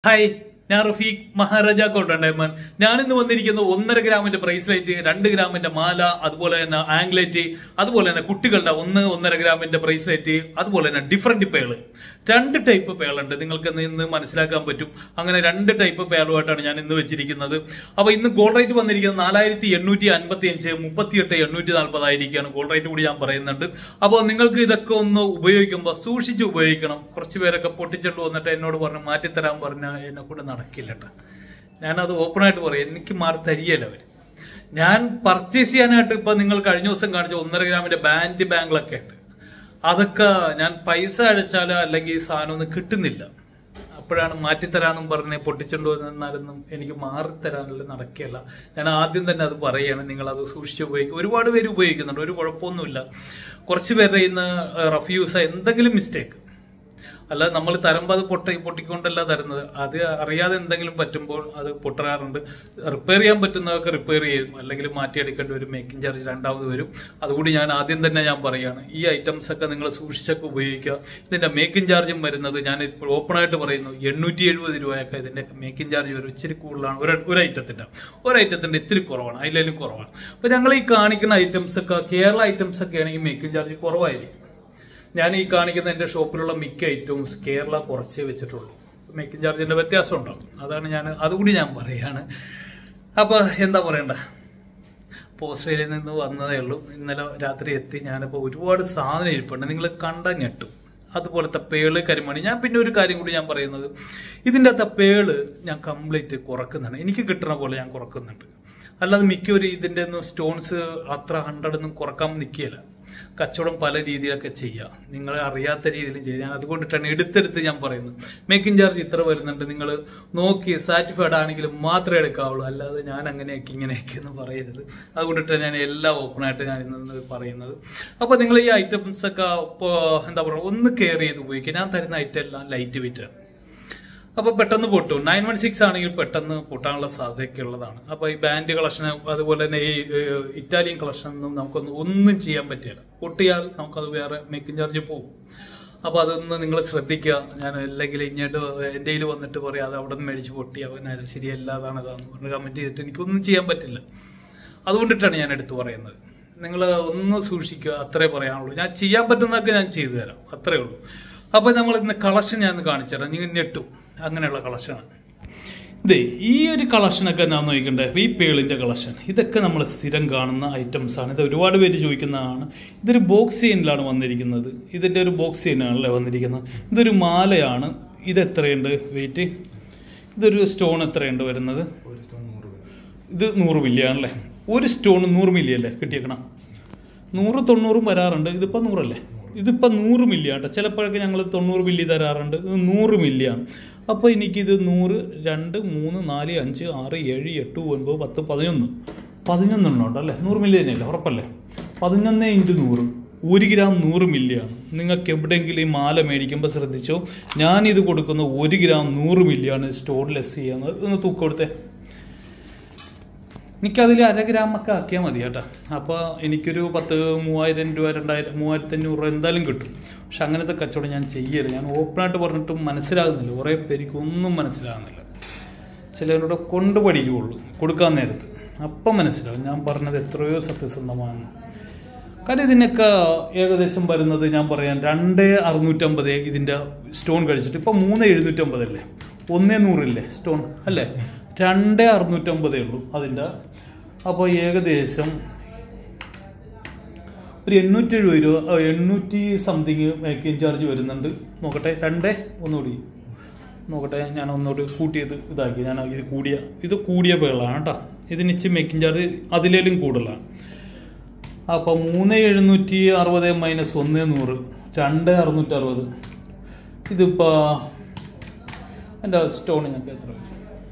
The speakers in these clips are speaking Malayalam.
ഹായ് ഞാൻ റഫീഖ് മഹാരാജ കോട്ടണ്ടേമൻ ഞാൻ ഇന്ന് വന്നിരിക്കുന്ന ഒന്നര ഗ്രാമിന്റെ ബ്രേസ്ലെറ്റ് രണ്ട് ഗ്രാമിന്റെ മാല അതുപോലെ തന്നെ ആംഗ്ലേറ്റ് അതുപോലെ തന്നെ കുട്ടികളുടെ ഒന്ന് ഒന്നര ഗ്രാമിന്റെ ബ്രേസ്ലെറ്റ് അതുപോലെ തന്നെ ഡിഫറെന്റ് പേള് രണ്ട് ടൈപ്പ് പേളുണ്ട് നിങ്ങൾക്ക് ഇന്ന് ഇന്ന് മനസ്സിലാക്കാൻ പറ്റും അങ്ങനെ രണ്ട് ടൈപ്പ് പേളുമായിട്ടാണ് ഞാൻ ഇന്ന് വെച്ചിരിക്കുന്നത് അപ്പൊ ഇന്ന് ഗോൾഡ് റേറ്റ് വന്നിരിക്കുന്നത് നാലായിരത്തി എണ്ണൂറ്റി അൻപത്തി അഞ്ച് മുപ്പത്തിയെട്ട് എണ്ണൂറ്റി നാൽപ്പതായിരിക്കാണ് ഗോൾഡ് റേറ്റ് കൂടി ഞാൻ പറയുന്നുണ്ട് അപ്പോൾ നിങ്ങൾക്ക് ഇതൊക്കെ ഒന്ന് ഉപയോഗിക്കുമ്പോൾ സൂക്ഷിച്ച് ഉപയോഗിക്കണം കുറച്ച് പേരൊക്കെ പൊട്ടിച്ചിട്ട് വന്നിട്ട് എന്നോട് പറഞ്ഞ് മാറ്റിത്തരാൻ പറഞ്ഞാൽ എന്നെ കൊണ്ട് നടക്കില്ല കേട്ടോ ഞാനത് ഓപ്പണായിട്ട് പറയും എനിക്ക് മാറി തരികയല്ല അവർ ഞാൻ പർച്ചേസ് ചെയ്യാനായിട്ട് ഇപ്പൊ നിങ്ങൾ കഴിഞ്ഞ ദിവസം കാണിച്ച ഒന്നര ഗ്രാമിന്റെ ബാൻഡ് ബാങ്കിലൊക്കെ ഉണ്ട് അതൊക്കെ ഞാൻ പൈസ അടച്ചാലോ അല്ലെങ്കിൽ ഈ സാധനം ഒന്നും കിട്ടുന്നില്ല അപ്പോഴാണ് മാറ്റിത്തരാന്നും പറഞ്ഞ് പൊട്ടിച്ചുകൊണ്ട് വന്നാലൊന്നും എനിക്ക് മാറിത്തരാനുള്ള നടക്കുകയല്ല ഞാൻ ആദ്യം തന്നെ അത് പറയുകയാണ് നിങ്ങൾ അത് സൂക്ഷിച്ച് ഉപയോഗിക്കും ഒരുപാട് പേര് ഉപയോഗിക്കുന്നുണ്ട് ഒരു കുഴപ്പമൊന്നുമില്ല കുറച്ച് പേരുടെ ഇന്ന് റഫ്യൂസ് എന്തെങ്കിലും മിസ്റ്റേക്ക് അല്ല നമ്മൾ തരുമ്പോൾ അത് പൊട്ടി പൊട്ടിക്കൊണ്ടല്ല തരുന്നത് അത് അറിയാതെ എന്തെങ്കിലും പറ്റുമ്പോൾ അത് പൊട്ടാറുണ്ട് റിപ്പയർ ചെയ്യാൻ പറ്റുന്നതൊക്കെ റിപ്പയർ ചെയ്യും അല്ലെങ്കിൽ മാറ്റിയെടുക്കേണ്ടി വരും മേക്കിംഗ് ചാർജ് രണ്ടാമത് വരും അതുകൂടി ഞാൻ ആദ്യം തന്നെ ഞാൻ പറയുകയാണ് ഈ ഐറ്റംസ് ഒക്കെ നിങ്ങൾ സൂക്ഷിച്ചൊക്കെ ഉപയോഗിക്കുക ഇതിന്റെ മേക്കിംഗ് ചാർജും വരുന്നത് ഞാൻ ഇപ്പോൾ ഓപ്പൺ ആയിട്ട് പറയുന്നു എണ്ണൂറ്റി എഴുപത് രൂപയൊക്കെ ഇതിന്റെ മേക്കിംഗ് ചാർജ് വരും ഇച്ചിരി കൂടുതലാണ് ഒരു ഒരു ഐറ്റത്തിന്റെ ഒരു ഐറ്റത്തിന്റെ ഇത്തിരി കുറവാണ് അതിലും കുറവാണ് അപ്പൊ ഞങ്ങൾ ഈ കാണിക്കുന്ന ഐറ്റംസ് ഒക്കെ കേരള ഐറ്റംസ് ഒക്കെ ആണെങ്കിൽ മേക്കിംഗ് ചാർജ് കുറവായിരിക്കും ഞാൻ ഈ കാണിക്കുന്ന എൻ്റെ ഷോപ്പിലുള്ള മിക്ക ഐറ്റംസ് കേരള കുറച്ചേ വെച്ചിട്ടുള്ളൂ മേക്കിംഗ് ചാർജിന്റെ വ്യത്യാസം ഉണ്ടാവും അതാണ് ഞാൻ അതുകൂടി ഞാൻ പറയാണ് അപ്പോൾ എന്താ പറയണ്ട ഇപ്പോൾ ഓസ്ട്രേലിയയിൽ നിന്ന് വന്നതേ ഉള്ളൂ ഇന്നലെ രാത്രി എത്തി ഞാനിപ്പോൾ ഒരുപാട് സാധനം ഇരിപ്പുണ്ട് നിങ്ങൾ കണ്ട ഞെട്ടും അതുപോലത്തെ പേള് കരിമണി ഞാൻ പിന്നെ ഒരു കാര്യം കൂടി ഞാൻ പറയുന്നത് ഇതിൻ്റെ അകത്തെ പേള് ഞാൻ കംപ്ലീറ്റ് കുറക്കുന്നുണ്ട് എനിക്ക് കിട്ടുന്ന പോലെ ഞാൻ കുറക്കുന്നുണ്ട് അല്ലാതെ മിക്കവരും ഇതിൻ്റെ ഒന്നും സ്റ്റോൺസ് അത്ര ഹൺഡ്രഡ് ഒന്നും കുറക്കാൻ നിൽക്കുകയില്ല കച്ചവടം പല രീതിയിലൊക്കെ ചെയ്യാം നിങ്ങൾ അറിയാത്ത രീതിയിലും ചെയ്യാം ഞാൻ അതുകൊണ്ടിട്ടാണ് എടുത്തെടുത്ത് ഞാൻ പറയുന്നത് മേക്കിംഗ് ചാർജ് ഇത്ര വരുന്നുണ്ട് നിങ്ങൾ നോക്കി സാറ്റിസ്ഫൈഡ് ആണെങ്കിലും മാത്രമേ എടുക്കാവുള്ളൂ അല്ലാതെ ഞാൻ അങ്ങനെയൊക്കെ ഇങ്ങനെയൊക്കെ എന്ന് പറയരുത് അതുകൊണ്ടിട്ടാണ് ഞാൻ എല്ലാം ഓപ്പണായിട്ട് ഞാൻ ഇന്ന് പറയുന്നത് അപ്പോൾ നിങ്ങൾ ഈ ഐറ്റംസ് ഒക്കെ ഇപ്പോൾ എന്താ പറയുക ഒന്ന് കെയർ ചെയ്ത് ഉപയോഗിക്കുക ഞാൻ തരുന്ന ഐറ്റം എല്ലാം ലൈറ്റ് വെയിറ്റ് ആണ് അപ്പോൾ പെട്ടെന്ന് പൊട്ടും നയൻ വൺ സിക്സ് ആണെങ്കിൽ പെട്ടെന്ന് പൊട്ടാനുള്ള സാധ്യതയൊക്കെ ഉള്ളതാണ് അപ്പോൾ ഈ ബാൻഡ് കളക്ഷൻ അതുപോലെ തന്നെ ഈ ഏഹ്, ഇറ്റാലിയൻ കളക്ഷൻ ഒന്നും നമുക്കൊന്നും ഒന്നും ചെയ്യാൻ പറ്റില്ല പൊട്ടിയാൽ നമുക്കത് വേറെ മേക്കിംഗ് ചാർജ് പോകും അപ്പോൾ അതൊന്ന് നിങ്ങൾ ശ്രദ്ധിക്കുക ഞാൻ അല്ലെങ്കിൽ ഇങ്ങോട്ട് എൻ്റെ കയ്യിൽ വന്നിട്ട് പറയാം അത് അവിടെ നിന്ന് മേടിച്ച് പൊട്ടി അവൻ അത് ശരിയല്ല അതാണ് അതാന്ന് പറഞ്ഞ് കമൻറ്റ് ചെയ്തിട്ട് എനിക്കൊന്നും ചെയ്യാൻ പറ്റില്ല അതുകൊണ്ടിട്ടാണ് ഞാൻ എടുത്തു പറയുന്നത് നിങ്ങൾ ഒന്ന് സൂക്ഷിക്കുക അത്രേ പറയാനുള്ളൂ ഞാൻ ചെയ്യാൻ പറ്റുന്നതൊക്കെ ഞാൻ ചെയ്തു തരാം അത്രേ ഉള്ളൂ അപ്പോൾ നമ്മൾ ഇന്ന് കളക്ഷൻ ഞാൻ കാണിച്ചു തരാം നിങ്ങൾ ഞെട്ടും അങ്ങനെയുള്ള കളക്ഷനാണ് ഇതേ ഈ ഒരു കളക്ഷനൊക്കെ ഞാൻ നോക്കണ്ടേ ഈ പേളിന്റെ കളക്ഷൻ ഇതൊക്കെ നമ്മൾ സ്ഥിരം കാണുന്ന ഐറ്റംസ് ആണ് ഇത് ഒരുപാട് പേര് ചോദിക്കുന്നതാണ് ഇതൊരു ബോക്സ് ചെയിനിലാണ് വന്നിരിക്കുന്നത് ഇതിന്റെ ഒരു ബോക്സ് ചെയിനാണല്ലേ വന്നിരിക്കുന്നത് ഇതൊരു മാലയാണ് ഇത് എത്രയുണ്ട് വെയിറ്റ് ഇതൊരു സ്റ്റോൺ എത്രയുണ്ട് വരുന്നത് ഇത് നൂറ് മില്ലി ആണല്ലേ ഒരു സ്റ്റോൺ നൂറ് മില്ലി അല്ലേ കിട്ടിയേക്കണം നൂറ് തൊണ്ണൂറും വരാറുണ്ട് ഇതിപ്പോൾ നൂറല്ലേ ഇതിപ്പോൾ നൂറ് മില്ലി ആട്ടോ ചിലപ്പോഴൊക്കെ ഞങ്ങൾ തൊണ്ണൂറ് മില്ലി തരാറുണ്ട് ഇത് നൂറ് മില്ലിയാണ് അപ്പോൾ എനിക്കിത് നൂറ് രണ്ട് മൂന്ന് നാല് അഞ്ച് ആറ് ഏഴ് എട്ട് ഒൻപത് പത്ത് പതിനൊന്ന് പതിനൊന്നെണ്ണം ഉണ്ട് അല്ലേ നൂറ് മില്ലി തന്നെയല്ലേ ഉറപ്പല്ലേ പതിനൊന്ന് ഇൻറ്റു നൂറ് ഒരു ഗ്രാം നൂറ് മില്ലിയാണ് നിങ്ങൾക്ക് എവിടെയെങ്കിലും ഈ മാല മേടിക്കുമ്പോൾ ശ്രദ്ധിച്ചോ ഞാനിത് കൊടുക്കുന്ന ഒരു ഗ്രാം നൂറ് മില്ലിയാണ് സ്റ്റോറിലെസ് ചെയ്യുന്നത് ഒന്ന് തൂക്കം കൊടുത്തേ എനിക്കതിൽ അര ഗ്രാമൊക്കെ ആക്കിയാൽ മതി കേട്ടോ അപ്പോൾ എനിക്കൊരു പത്ത് മൂവായിരം രൂപ രണ്ടായിരം മൂവായിരത്തി അഞ്ഞൂറ് രൂപ എന്തായാലും കിട്ടും പക്ഷെ അങ്ങനത്തെ കച്ചവടം ഞാൻ ചെയ്യരുത് ഞാൻ ഓപ്പണായിട്ട് പറഞ്ഞിട്ടും മനസ്സിലാകുന്നില്ല കുറേ പേർക്ക് ഒന്നും മനസ്സിലാകുന്നില്ല ചിലവരോട് കൊണ്ട് പഠിക്കുകയുള്ളൂ കൊടുക്കാൻ നേരത്ത് അപ്പം മനസ്സിലാവും ഞാൻ പറഞ്ഞത് എത്രയോ സത്യസന്ധമാണ് കാര്യം ഇതിനൊക്കെ ഏകദേശം വരുന്നത് ഞാൻ പറയാം രണ്ട് അറുന്നൂറ്റമ്പത് ഇതിൻ്റെ സ്റ്റോൺ കഴിച്ചിട്ട് ഇപ്പം മൂന്ന് എഴുന്നൂറ്റമ്പതല്ലേ ഒന്നേ നൂറില്ലേ സ്റ്റോൺ അല്ലേ രണ്ട് അറുന്നൂറ്റമ്പതേ ഉള്ളൂ അതിൻ്റെ അപ്പോൾ ഏകദേശം ഒരു എണ്ണൂറ്റി എഴുപത് രൂപ ആ, എണ്ണൂറ്റി സംതിങ് മേക്കിംഗ് ചാർജ് വരുന്നുണ്ട് നോക്കട്ടെ രണ്ടേ ഒന്നുകൂടി നോക്കട്ടെ ഞാൻ ഒന്നുകൂടി കൂട്ടിയത് ഇതാക്കി ഞാൻ ഇത് കൂടിയ ഇത് കൂടിയ പേളാണ് കേട്ടോ ഇതിന് ഇച്ചിരി മേക്കിംഗ് ചാർജ് അതിലേലും കൂടുതലാണ് അപ്പോൾ മൂന്ന് എഴുന്നൂറ്റി അറുപത് മൈനസ് ഒന്ന് നൂറ് രണ്ട് അറുന്നൂറ്റി അറുപത് ഇതിപ്പോൾ എൻ്റെ സ്റ്റോൺ ഞങ്ങൾക്ക് എത്ര വരും?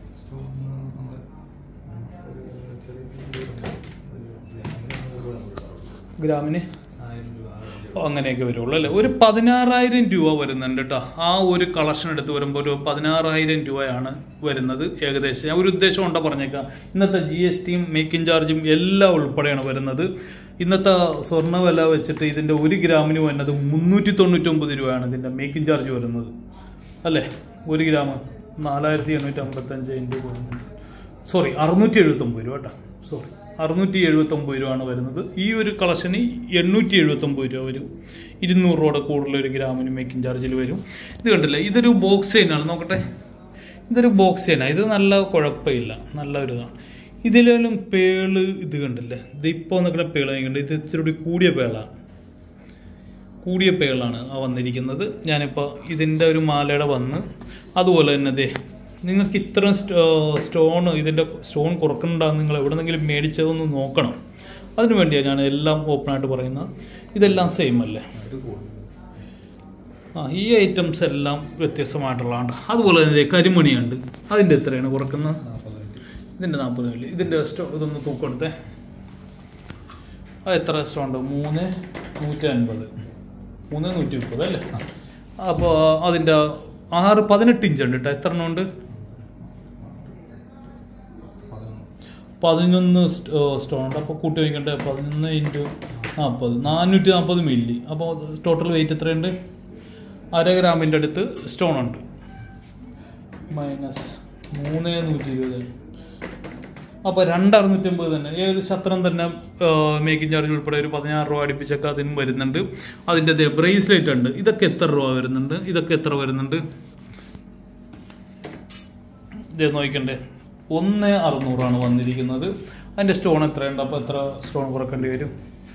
ഗ്രാമിന് ഓ, അങ്ങനെയൊക്കെ വരുള്ളൂ അല്ലേ ഒരു പതിനാറായിരം രൂപ വരുന്നുണ്ട് കേട്ടോ ആ ഒരു കളക്ഷൻ എടുത്ത് വരുമ്പോൾ ഒരു പതിനാറായിരം രൂപയാണ് വരുന്നത് ഏകദേശം ഞാൻ ഒരു ഉദ്ദേശം കൊണ്ടാ പറഞ്ഞേക്കാം ഇന്നത്തെ ജി എസ് ടിയും മേക്കിംഗ് ചാർജും എല്ലാം ഉൾപ്പെടെയാണ് വരുന്നത് ഇന്നത്തെ സ്വർണ്ണ വില വെച്ചിട്ട് ഇതിന്റെ ഒരു ഗ്രാമിന് വരുന്നത് മുന്നൂറ്റി തൊണ്ണൂറ്റൊമ്പത് രൂപയാണ് ഇതിന്റെ മേക്കിംഗ് ചാർജ് വരുന്നത് അല്ലേ ഒരു ഗ്രാം നാലായിരത്തി എണ്ണൂറ്റി അമ്പത്തഞ്ച് ഇൻറ്റു സോറി അറുന്നൂറ്റി എഴുപത്തൊമ്പത് രൂപ കേട്ടോ സോറി അറുന്നൂറ്റി എഴുപത്തൊമ്പത് രൂപയാണ് വരുന്നത് ഈ ഒരു കളക്ഷന് എണ്ണൂറ്റി എഴുപത്തൊമ്പത് രൂപ വരും ഇരുന്നൂറ് രൂപയുടെ കൂടുതൽ ഒരു ഗ്രാമിന് മേക്കിംഗ് ചാർജിൽ വരും ഇത് കണ്ടില്ലേ ഇതൊരു ബോക്സ് ചെയിനാണ് നോക്കട്ടെ ഇതൊരു ബോക്സ് ചെയിനാണ് ഇത് നല്ല കുഴപ്പമില്ല നല്ല ഒരു ഇതാണ് ഇതിലും പേള് ഇത് കണ്ടില്ലേ ഇത് ഇപ്പോൾ നിൽക്കുന്ന പേള് കണ്ട് ഇത് ഇച്ചിരി കൂടി കൂടിയ പേളാണ് കൂടിയ പേളാണ് ആ വന്നിരിക്കുന്നത് ഞാനിപ്പോൾ ഇതിൻ്റെ ഒരു മാലയുടെ വന്ന് അതുപോലെ തന്നെ ദേ നിങ്ങൾക്ക് ഇത്രയും സ്റ്റോൺ ഇതിൻ്റെ സ്റ്റോൺ കുറക്കുന്നുണ്ടാകും നിങ്ങൾ എവിടെന്നെങ്കിലും മേടിച്ചതൊന്ന് നോക്കണം അതിനു വേണ്ടിയാണ് ഞാൻ എല്ലാം ഓപ്പണായിട്ട് പറയുന്നത് ഇതെല്ലാം സെയിം അല്ലേ ആ ഈ ഐറ്റംസ് എല്ലാം വ്യത്യസ്തമായിട്ടുള്ളതാണ് അതുപോലെ തന്നെ ദേ കരിമണിയുണ്ട് അതിൻ്റെ എത്രയാണ് കുറക്കുന്നത് ഇതിൻ്റെ നാൽപ്പത് മില്ലി ഇതിൻ്റെ സ്റ്റോ ഇതൊന്ന് തൂക്കെടുത്തേ അത് എത്ര സ്റ്റോൺ ഉണ്ട് മൂന്ന് നൂറ്റി അൻപത് മൂന്ന് നൂറ്റി മുപ്പത് അല്ലേ അപ്പോൾ അതിൻ്റെ ആറ് പതിനെട്ട് ഇഞ്ച് ഉണ്ട് കേട്ടോ എത്ര എണ്ണം ഉണ്ട് പതിനൊന്ന് സ്റ്റോൺ ഉണ്ട് അപ്പോൾ കൂട്ടി വയ്ക്കണ്ടേ പതിനൊന്ന് ഇൻറ്റു നാൽപ്പത് നാനൂറ്റി നാൽപ്പത് മില്ലി അപ്പോൾ ടോട്ടൽ വെയിറ്റ് എത്രയുണ്ട് അര ഗ്രാമിൻ്റെ അടുത്ത് സ്റ്റോൺ ഉണ്ട് മൈനസ് മൂന്ന് നൂറ്റി ഇരുപത് അപ്പോൾ രണ്ട് അറുന്നൂറ്റമ്പത് തന്നെ ഏകദേശം അത്രയും തന്നെ മേക്കിംഗ് ചാർജ് ഉൾപ്പെടെ ഒരു പതിനാറ് രൂപ അടുപ്പിച്ചൊക്കെ അതിനും വരുന്നുണ്ട് അതിൻ്റെ ബ്രേസ്ലെറ്റ് ഉണ്ട് ഇതൊക്കെ എത്ര രൂപ വരുന്നുണ്ട് ഇതൊക്കെ എത്ര വരുന്നുണ്ട് ഇത് നോക്കണ്ടേ ഒന്ന് അറുന്നൂറാണ് വന്നിരിക്കുന്നത് അതിൻ്റെ സ്റ്റോൺ എത്രയുണ്ട് അപ്പോൾ എത്ര സ്റ്റോൺ കുറക്കേണ്ടി വരും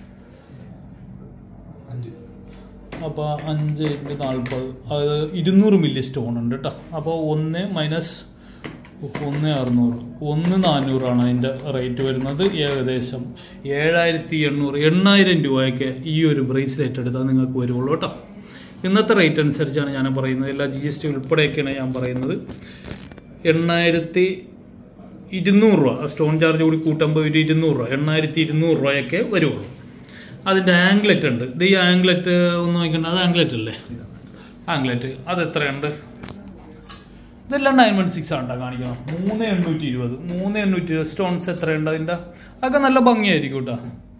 അപ്പോൾ അഞ്ച് ഇൻറ്റു നാൽപ്പത് അതായത് ഇരുന്നൂറ് മില്ലി സ്റ്റോൺ ഉണ്ട് കേട്ടോ അപ്പോൾ ഒന്ന് മൈനസ് ഒന്ന് അറുന്നൂറ് ഒന്ന് നാനൂറാണ് അതിൻ്റെ റേറ്റ് വരുന്നത് ഏകദേശം ഏഴായിരത്തി എണ്ണൂറ് എണ്ണായിരം രൂപയൊക്കെ ഈ ഒരു ബ്രേസ്ലെറ്റ് എടുത്താൽ നിങ്ങൾക്ക് വരുള്ളൂ കേട്ടോ ഇന്നത്തെ റേറ്റ് അനുസരിച്ചാണ് ഞാൻ പറയുന്നത് എല്ലാ ജി എസ് ടി ഉൾപ്പെടെയൊക്കെയാണ് ഞാൻ പറയുന്നത് എണ്ണായിരത്തി ഇരുന്നൂറ് രൂപ സ്റ്റോൺ ചാർജ് കൂടി കൂട്ടുമ്പോൾ ഒരു ഇരുന്നൂറ് രൂപ എണ്ണായിരത്തി ഇരുന്നൂറ് രൂപയൊക്കെ വരുള്ളൂ അതിൻ്റെ ആംഗ്ലറ്റ് ഉണ്ട് ഇത് ഈ ആംഗ്ലറ്റ് ഒന്ന് നോക്കണ്ട അത് ആംഗ്ലറ്റ് അല്ലേ ആംഗ്ലറ്റ് അത് എത്രയുണ്ട് ഇതെല്ലാം നയൻ വൺ സിക്സ് ആണ് കാണിക്കണം മൂന്ന് എണ്ണൂറ്റി ഇരുപത് മൂന്ന് എണ്ണൂറ്റി ഇരുപത് സ്റ്റോൺസ് എത്രയുണ്ട് അതിൻ്റെ അതൊക്കെ നല്ല ഭംഗിയായിരിക്കും കേട്ടോ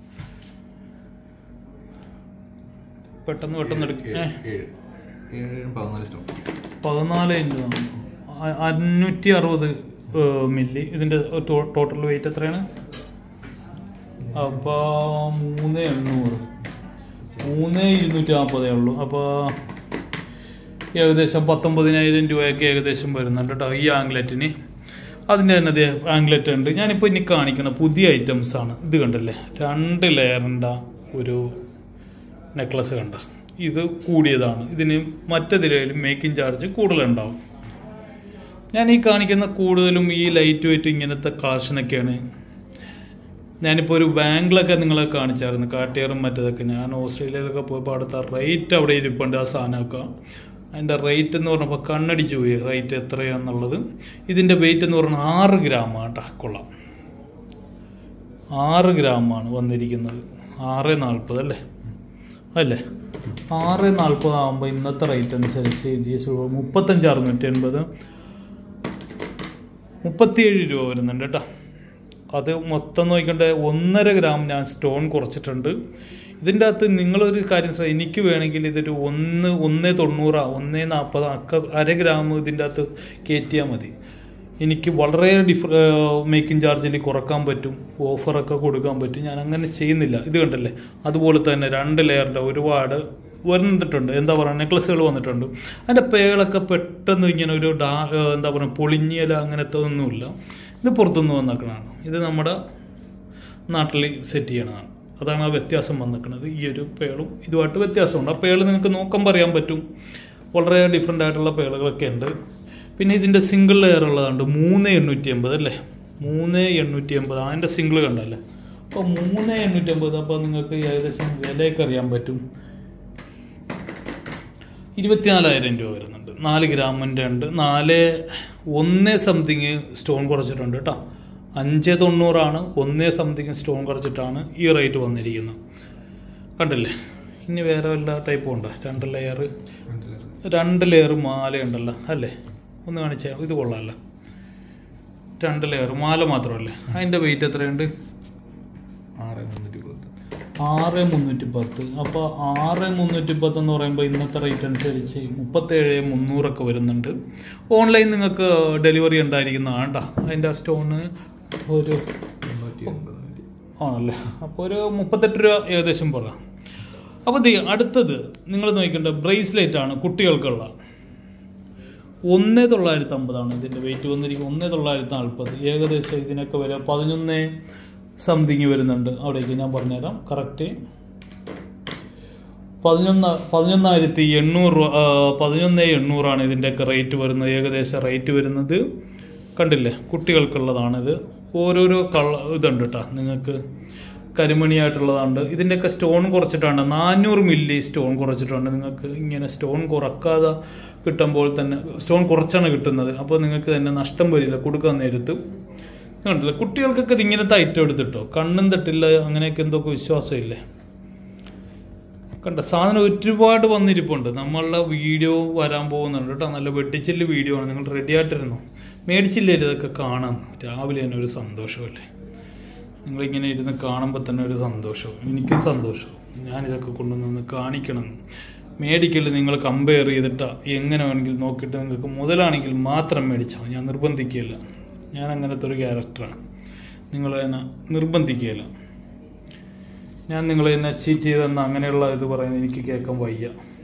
പെട്ടെന്ന് പെട്ടെന്ന് എടുക്കും ഏ ഏഴ് ഏഴ് പതിനാല് സ്റ്റോൺ പതിനാല് ഇഞ്ച് അഞ്ഞൂറ്റി അറുപത് മില്ലി ഇതിൻ്റെ ടോട്ടൽ വെയിറ്റ് എത്രയാണ് അപ്പോൾ മൂന്ന് എണ്ണൂറ് മൂന്ന് ഇരുന്നൂറ്റി നാൽപ്പതേ ഉള്ളൂ അപ്പോൾ ഏകദേശം പത്തൊമ്പതിനായിരം രൂപയൊക്കെ ഏകദേശം വരുന്നുണ്ട് കേട്ടോ ഈ ആംഗ്ലറ്റിന് അതിൻ്റെ തന്നെ ദേ ആംഗ്ലറ്റ് ഉണ്ട് ഞാനിപ്പോൾ ഇനി കാണിക്കുന്ന പുതിയ ഐറ്റംസ് ആണ് ഇത് കണ്ടല്ലേ രണ്ട് ലെയറിൻ്റെ ഒരു നെക്ലസ് കണ്ട ഇത് കൂടിയതാണ് ഇതിന് മറ്റതിലും മേക്കിംഗ് ചാർജ് കൂടുതലുണ്ടാവും ഞാൻ ഈ കാണിക്കുന്ന കൂടുതലും ഈ ലൈറ്റ് വെയിറ്റ് ഇങ്ങനത്തെ കളക്ഷനൊക്കെയാണ് ഞാനിപ്പോൾ ഒരു ബാങ്കിലൊക്കെ നിങ്ങളെ കാണിച്ചായിരുന്നു കാട്ടിയറും മറ്റതൊക്കെ ഞാൻ ഓസ്ട്രേലിയയിലൊക്കെ പോയപ്പോൾ അടുത്ത റേറ്റ് അവിടെ ഇരിപ്പുണ്ട് ആ സാധനമൊക്കെ അതിൻ്റെ റേറ്റ് എന്ന് പറഞ്ഞപ്പോൾ കണ്ണടിച്ചു പോയി റേറ്റ് എത്രയാണെന്നുള്ളത് ഇതിൻ്റെ വെയിറ്റ് എന്ന് പറഞ്ഞാൽ ആറ് ഗ്രാമാണ് കേട്ടോ കൊള്ളാം ആറ് ഗ്രാമാണ് വന്നിരിക്കുന്നത് ആറ് നാൽപ്പത് അല്ലേ അല്ലേ ആറ് നാൽപ്പത് ആകുമ്പോൾ ഇന്നത്തെ റേറ്റ് അനുസരിച്ച് ജി എസ് മുപ്പത്തഞ്ച് അറുന്നൂറ്റി എൺപത് മുപ്പത്തിയേഴ് രൂപ വരുന്നുണ്ട് കേട്ടോ അത് മൊത്തം നോക്കിക്കണ്ടേ ഒന്നര ഗ്രാം ഞാൻ സ്റ്റോൺ കുറച്ചിട്ടുണ്ട് ഇതിൻ്റെ അകത്ത് നിങ്ങളൊരു കാര്യം ശ്രദ്ധ എനിക്ക് വേണമെങ്കിൽ ഇതൊരു ഒന്ന് ഒന്ന് തൊണ്ണൂറാ ഒന്ന് നാൽപ്പത് അക്ക അര ഗ്രാം ഇതിൻ്റെ അകത്ത് കയറ്റിയാൽ മതി എനിക്ക് വളരെ ഡിഫർ മേക്കിംഗ് ചാർജിൽ കുറക്കാൻ പറ്റും ഓഫറൊക്കെ കൊടുക്കാൻ പറ്റും ഞാൻ അങ്ങനെ ചെയ്യുന്നില്ല ഇത് കണ്ടല്ലേ അതുപോലെ തന്നെ രണ്ട് ലെയറിൻ്റെ ഒരുപാട് വന്നിട്ടുണ്ട് എന്താ പറയുക നെക്ലസുകൾ വന്നിട്ടുണ്ട് അതിൻ്റെ പേളൊക്കെ പെട്ടെന്ന് ഇങ്ങനെ ഒരു ഡാ എന്താ പറയുക പൊളിഞ്ഞല അങ്ങനത്തെ ഒന്നുമില്ല ഇത് പുറത്തുനിന്ന് വന്നേക്കണതാണ് ഇത് നമ്മുടെ നാട്ടിൽ സെറ്റ് ചെയ്യണതാണ് അതാണ് ആ വ്യത്യാസം വന്നിരിക്കുന്നത് ഈ ഒരു പേളും ഇതുമായിട്ട് വ്യത്യാസമുണ്ട് ആ പേള് നിങ്ങൾക്ക് നോക്കുമ്പോൾ അറിയാൻ പറ്റും വളരെ ഡിഫറെൻ്റ് ആയിട്ടുള്ള പേളുകളൊക്കെ ഉണ്ട് പിന്നെ ഇതിൻ്റെ സിംഗിൾ ലെയർ ഉള്ളതുണ്ട് മൂന്ന് എണ്ണൂറ്റി എൺപത് അല്ലേ മൂന്ന് എണ്ണൂറ്റി എൺപത് അതിൻ്റെ സിംഗിൾ കണ്ടല്ലേ അപ്പോൾ മൂന്ന് എണ്ണൂറ്റി എൺപത് അപ്പോൾ നിങ്ങൾക്ക് ഏകദേശം വിലയൊക്കെ അറിയാൻ പറ്റും ഇരുപത്തിനാലായിരം രൂപ വരുന്നുണ്ട് നാല് ഗ്രാമിൻ്റെ ഉണ്ട് നാല് ഒന്ന് സംതിങ് സ്റ്റോൺ കുറച്ചിട്ടുണ്ട് കേട്ടോ അഞ്ച് തൊണ്ണൂറാണ് ഒന്ന് സംതിങ് സ്റ്റോൺ കുറച്ചിട്ടാണ് ഈ റേറ്റ് വന്നിരിക്കുന്നത് കണ്ടില്ലേ ഇനി വേറെ വല്ല ടൈപ്പും ഉണ്ടോ രണ്ട് ലെയർ രണ്ട് ലെയർ മാലയുണ്ടല്ലോ അല്ലേ ഒന്ന് കാണിച്ചാൽ ഇത് കൊള്ളാമല്ലോ രണ്ട് ലെയർ മാല മാത്രമല്ലേ അതിൻ്റെ വെയിറ്റ് എത്രയുണ്ട് ആറ് മുന്നൂറ്റി പത്ത് ആറ് മുന്നൂറ്റി പത്ത് അപ്പോൾ ആറ് മുന്നൂറ്റി പത്ത് എന്ന് പറയുമ്പോൾ ഇന്നത്തെ റേറ്റ് അനുസരിച്ച് മുപ്പത്തേഴ് മുന്നൂറൊക്കെ വരുന്നുണ്ട് ഓൺലൈൻ നിങ്ങൾക്ക് ഡെലിവറി ഉണ്ടായിരിക്കുന്നതാണ് കേട്ടോ അതിൻ്റെ സ്റ്റോണ് ഒരു തൊണ്ണൂറ്റി ഒൻപത് മിനിറ്റ് ആണല്ലേ അപ്പോൾ ഒരു മുപ്പത്തെട്ട് രൂപ ഏകദേശം പറയാം അപ്പോൾ ദേ അടുത്തത് നിങ്ങൾ നോക്കേണ്ട ബ്രേസ്ലെറ്റ് ആണ് കുട്ടികൾക്കുള്ള ഒന്ന് തൊള്ളായിരത്തി അമ്പതാണ് ഇതിൻ്റെ വെയിറ്റ് വന്നിരിക്കുന്നത് ഒന്ന് തൊള്ളായിരത്തി നാൽപ്പത് ഏകദേശം ഇതിനൊക്കെ വരെ പതിനൊന്ന് സംതിങ് വരുന്നുണ്ട് അവിടേക്ക് ഞാൻ പറഞ്ഞുതരാം കറക്റ്റ് പതിനൊന്ന് പതിനൊന്നായിരത്തി എണ്ണൂറ് രൂപ ആ, പതിനൊന്ന് എണ്ണൂറാണ് ഇതിൻ്റെയൊക്കെ റേറ്റ് വരുന്നത് ഏകദേശം റേറ്റ് വരുന്നത് കണ്ടില്ലേ കുട്ടികൾക്കുള്ളതാണിത് ഓരോരോ കള ഇതുണ്ട് കേട്ടോ നിങ്ങൾക്ക് കരിമണിയായിട്ടുള്ളതുണ്ട് ഇതിൻ്റെയൊക്കെ സ്റ്റോൺ കുറച്ചിട്ടാണ് നാനൂറ് മില്ലി സ്റ്റോൺ കുറച്ചിട്ടുണ്ട് നിങ്ങൾക്ക് ഇങ്ങനെ സ്റ്റോൺ കുറക്കാതെ കിട്ടുമ്പോൾ തന്നെ സ്റ്റോൺ കുറച്ചാണ് കിട്ടുന്നത് അപ്പോൾ നിങ്ങൾക്ക് തന്നെ നഷ്ടം വരില്ല കൊടുക്കാൻ നേരത്ത് കണ്ടില്ല കുട്ടികൾക്കൊക്കെ ഇത് ഇങ്ങനത്തെ ഐറ്റം എടുത്തിട്ടോ കണ്ണും തട്ടില്ല അങ്ങനെയൊക്കെ എന്തൊക്കെ വിശ്വാസമില്ലേ കണ്ട സാധനം ഒരുപാട് വന്നിരിപ്പുണ്ട് നമ്മളുടെ വീഡിയോ വരാൻ പോകുന്നുണ്ട് കേട്ടോ നല്ല വെട്ടിച്ചില്ല് വീഡിയോ ആണ് നിങ്ങൾ റെഡി ആയിട്ടിരുന്നു മേടിച്ചില്ലേ ഇതൊക്കെ കാണാൻ രാവിലെ തന്നെ ഒരു സന്തോഷമല്ലേ നിങ്ങളിങ്ങനെ ഇരുന്ന് കാണുമ്പോൾ തന്നെ ഒരു സന്തോഷം എനിക്കും സന്തോഷം ഞാനിതൊക്കെ കൊണ്ടുവന്ന് കാണിക്കണം മേടിക്കൽ നിങ്ങൾ കമ്പയർ ചെയ്തിട്ട് എങ്ങനെ വേണമെങ്കിൽ നോക്കിയിട്ട് നിങ്ങൾക്ക് മുതലാണെങ്കിൽ മാത്രം മേടിച്ചാൽ മതി. ഞാൻ നിർബന്ധിക്കുകയില്ല ഞാൻ അങ്ങനത്തെ ഒരു ക്യാരക്ടറാണ് നിങ്ങൾ എന്നെ നിർബന്ധിക്കുകയില്ല ഞാൻ നിങ്ങൾ എന്നെ ചീറ്റ് ചെയ്തെന്ന് അങ്ങനെയുള്ള ഇത് പറയുന്നത് എനിക്ക് കേൾക്കാൻ വയ്യ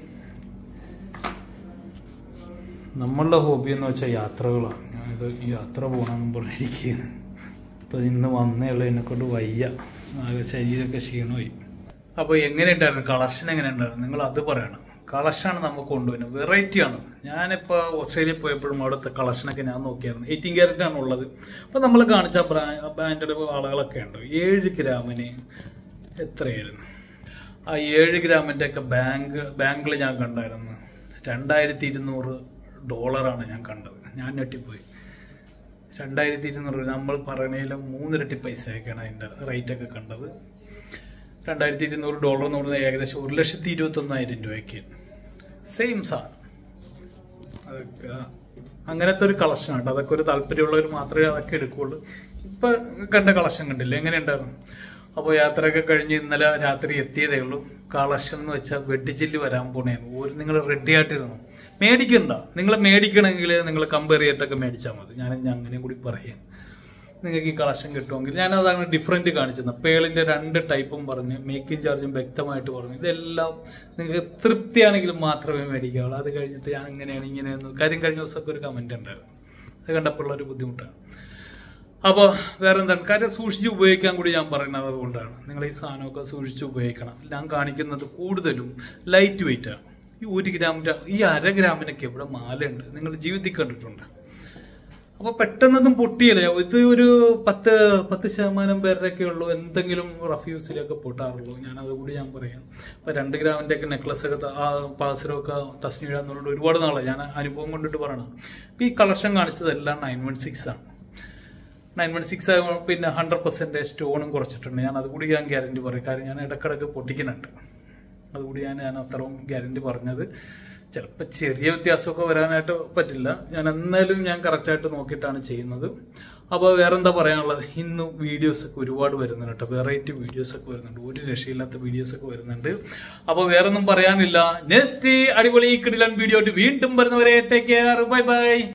നമ്മളുടെ ഹോബി എന്ന് വെച്ചാൽ യാത്രകളാണ് ഞാനിത് യാത്ര പോകണമെന്ന് പറഞ്ഞിരിക്കുകയാണ് അപ്പോൾ ഇന്ന് വന്നേ ഉള്ളൂ എന്നെ കൊണ്ട് വയ്യ ആകെ ശരീരമൊക്കെ ക്ഷീണമായി അപ്പോൾ എങ്ങനെ ഉണ്ടായിരുന്നു കളക്ഷൻ എങ്ങനെ ഉണ്ടായിരുന്നു നിങ്ങൾ അത് പറയണം കളക്ഷനാണ് നമുക്ക് കൊണ്ടുവരുന്നത് വെറൈറ്റി ആണ് ഞാനിപ്പോൾ ഓസ്ട്രേലിയ പോയപ്പോഴും അവിടുത്തെ കളക്ഷനൊക്കെ ഞാൻ നോക്കിയായിരുന്നു എയ്റ്റീൻ ക്യാരറ്റ് ആണ് ഉള്ളത് അപ്പോൾ നമ്മൾ കാണിച്ച ബ്രാൻഡഡ് ആളുകളൊക്കെ ഉണ്ട് ഏഴ് ഗ്രാമിന് എത്രയായിരുന്നു ആ ഏഴ് ഗ്രാമിൻ്റെ ഒക്കെ ബാങ്ക് ബാങ്കിൽ ഞാൻ കണ്ടായിരുന്നു രണ്ടായിരത്തി ഇരുന്നൂറ് ഡോളറാണ് ഞാൻ കണ്ടത് ഞാൻ ഞെട്ടിപ്പോയി രണ്ടായിരത്തി ഇരുന്നൂറ് നമ്മൾ പറയണേലും മൂന്നിരട്ടി പൈസയൊക്കെയാണ് അതിൻ്റെ റേറ്റൊക്കെ കണ്ടത് രണ്ടായിരത്തി ഇരുന്നൂറ് ഡോളർ എന്ന് പറയുന്നത് ഏകദേശം ഒരു ലക്ഷത്തി ഇരുപത്തൊന്നായിരം രൂപയ്ക്ക് സെയിം സാധനം അതൊക്കെ അങ്ങനത്തെ ഒരു കളക്ഷൻ ആണ് അതൊക്കെ ഒരു താല്പര്യമുള്ളവർ മാത്രമേ അതൊക്കെ എടുക്കുകയുള്ളൂ ഇപ്പൊ കണ്ട കളക്ഷൻ കണ്ടില്ല എങ്ങനെയുണ്ടായിരുന്നു അപ്പോൾ യാത്രയൊക്കെ കഴിഞ്ഞ് ഇന്നലെ രാത്രി എത്തിയതേ ഉള്ളൂ കളക്ഷൻ എന്ന് വെച്ചാൽ വെട്ടിച്ചില്ല് വരാൻ പോണേന് ഒരു നിങ്ങൾ റെഡി ആയിട്ടിരുന്നു മേടിക്കണ്ട നിങ്ങൾ മേടിക്കണമെങ്കിൽ നിങ്ങൾ കമ്പയർ ചെയ്തിട്ടൊക്കെ മേടിച്ചാൽ മതി ഞാൻ ഇനി അങ്ങനെയും കൂടി പറയാം നിങ്ങൾക്ക് ഈ കളക്ഷൻ കിട്ടുമെങ്കിൽ ഞാൻ അതാണ് ഡിഫറെന്റ് കാണിച്ചത് പേളിന്റെ രണ്ട് ടൈപ്പും പറഞ്ഞ് മേക്കിംഗ് ചാർജും വ്യക്തമായിട്ട് പറഞ്ഞു ഇതെല്ലാം നിങ്ങൾക്ക് തൃപ്തിയാണെങ്കിൽ മാത്രമേ മേടിക്കാവുള്ളൂ അത് കഴിഞ്ഞിട്ട് ഞാൻ ഇങ്ങനെയാണ് ഇങ്ങനെയെന്ന് കാര്യം കഴിഞ്ഞ ദിവസമൊക്കെ ഒരു കമന്റ് ഉണ്ടായിരുന്നു അത് കണ്ടപ്പോൾ ഒരു ബുദ്ധിമുട്ടാണ് അപ്പോൾ വേറെ എന്താണ് കാര്യം സൂക്ഷിച്ച് ഉപയോഗിക്കാൻ കൂടി ഞാൻ പറയുന്നത് അതുകൊണ്ടാണ് നിങ്ങൾ ഈ സാധനമൊക്കെ സൂക്ഷിച്ച് ഉപയോഗിക്കണം ഞാൻ കാണിക്കുന്നത് കൂടുതലും ലൈറ്റ് വെയിറ്റ് ആണ് ഈ ഒരു ഗ്രാമിൻ്റെ ഈ അര ഗ്രാമിനൊക്കെ ഇവിടെ മാലയുണ്ട് നിങ്ങൾ ജീവിതത്തിൽ കണ്ടിട്ടുണ്ട് അപ്പൊ പെട്ടെന്നൊന്നും പൊട്ടിയല്ല ഇത് ഒരു പത്ത് പത്ത് ശതമാനം പേരുടെയൊക്കെ ഉള്ളൂ എന്തെങ്കിലും റഫ്യൂസിലൊക്കെ പൊട്ടാറുള്ളൂ ഞാൻ അതുകൂടി ഞാൻ പറയാം ഇപ്പൊ രണ്ട് ഗ്രാമിന്റെ ഒക്കെ നെക്ലസ് ഒക്കെ ത- ആ പാസരമൊക്കെ തസ്നീടാന്നുള്ളത് ഒരുപാട് നാളായി ഞാൻ അനുഭവം കൊണ്ടിട്ട് പറയണം ഇപ്പൊ ഈ കളക്ഷൻ കാണിച്ചതെല്ലാം നയൻ വൺ സിക്സ് ആണ് നയൻ വൺ സിക്സ് പിന്നെ ഹൺഡ്രഡ് പെർസെൻറ്റേജ് സ്റ്റോണും കുറച്ചിട്ടുണ്ട് ഞാൻ അതുകൂടി ഞാൻ ഗ്യാരണ്ടി പറയും കാരണം ഞാൻ ഇടക്കിടക്ക് പൊട്ടിക്കുന്നുണ്ട് അതുകൂടി ഞാൻ ഞാൻ അത്രയും ഗ്യാരണ്ടി പറഞ്ഞത് ചിലപ്പോൾ ചെറിയ വ്യത്യാസമൊക്കെ വരാനായിട്ട് പറ്റില്ല ഞാൻ എന്നാലും ഞാൻ കറക്റ്റായിട്ട് നോക്കിയിട്ടാണ് ചെയ്യുന്നത് അപ്പോൾ വേറെന്താ പറയാനുള്ളത് ഇന്ന് വീഡിയോസൊക്കെ ഒരുപാട് വരുന്നുണ്ട് കേട്ടോ വെറൈറ്റി വീഡിയോസൊക്കെ വരുന്നുണ്ട് ഒരു രക്ഷയില്ലാത്ത വീഡിയോസൊക്കെ വരുന്നുണ്ട് അപ്പോൾ വേറൊന്നും പറയാനില്ല നെക്സ്റ്റ് അടിപൊളി കിടിലൻ വീഡിയോ ആയിട്ട് വീണ്ടും വരുന്നവരെ ടേക്ക് കെയർ ബൈ ബൈ